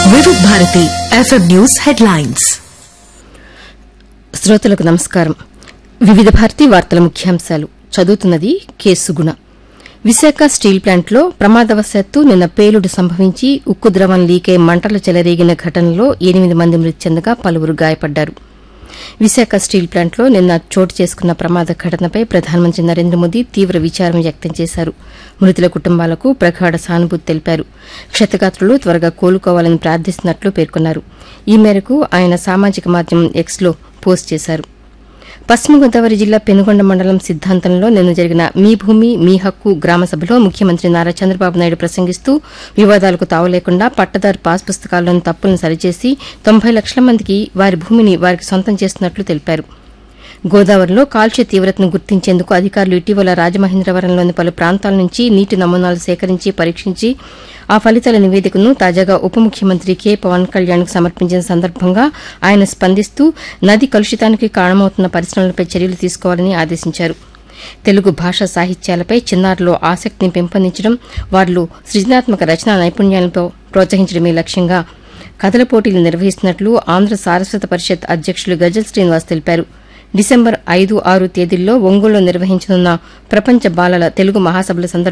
వివిధ Bharati FM news headlines శ్రోతలకు నమస్కారం వివిధ భారతి వార్తల ముఖ్యాంశాలు చదువుతున్నది కె సుగుణ విశాఖ స్టీల్ ప్లాంట్లో ప్రమాదవశాత్తు నిన్న పేలుడు సంభవించి ఉక్కు ద్రవం లీకై మంటలు చెలరేగిన ఘటనలో ఎనిమిది మంది మృతి చెందగా పలువురు గాయపడ్డారు విశాఖ స్టీల్ ప్లాంట్లో నిన్న చోటు చేసుకున్న ప్రమాద ఘటనపై ప్రధానమంత్రి నరేంద్ర మోదీ తీవ్ర విచారం వ్యక్తం చేశారు మృతుల కుటుంబాలకు ప్రగాఢ సానుభూతి తెలిపారు క్షతగాత్రులు త్వరగా కోలుకోవాలని ప్రార్థిస్తున్నట్లు పేర్కొన్నారు ఈ మేరకు ఆయన సామాజిక మాధ్యమం ఎక్స్లో పోస్ట్ చేశారు పశ్చిమ గోదావరి జిల్లా పెనుగొండ మండలం సిద్దాంతంలో నిన్న జరిగిన మీ భూమి మీ హక్కు గ్రామ సభలో ముఖ్యమంత్రి నారా చంద్రబాబు నాయుడు ప్రసంగిస్తూ వివాదాలకు తావు లేకుండా పట్టదారు పాస్ పుస్తకాల్లోని తప్పులను సరిచేసి తొంభై లక్షల మందికి వారి భూమిని వారికి సొంతం చేస్తున్నట్లు తెలిపారు గోదావరిలో కాల్ష్య తీవ్రతను గుర్తించేందుకు అధికారులు ఇటీవల రాజమహేంద్రవరంలోని పలు ప్రాంతాల నుంచి నీటి నమూనాలు సేకరించి పరీక్షించి ఆ ఫలితాల నివేదికను తాజాగా ఉప ముఖ్యమంత్రి కె పవన్ కళ్యాణ్కు సమర్పించిన సందర్భంగా ఆయన స్పందిస్తూ నది కలుషితానికి కారణమవుతున్న పరిశ్రమలపై చర్యలు తీసుకోవాలని ఆదేశించారు తెలుగు భాషా సాహిత్యాలపై చిన్నారులో ఆసక్తిని పెంపొందించడం వారిలో సృజనాత్మక రచనా నైపుణ్యాలతో ప్రోత్సహించడమే లక్ష్యంగా కథల పోటీలు నిర్వహిస్తున్నట్లు ఆంధ్ర సారస్వత పరిషత్ అధ్యకులు గజల్ శ్రీనివాస్ తెలిపారు డిసెంబర్ ఐదు ఆరు తేదీల్లో ఒంగోలులో నిర్వహించనున్న ప్రపంచ బాలల తెలుగు మహాసభల సందర్భంగా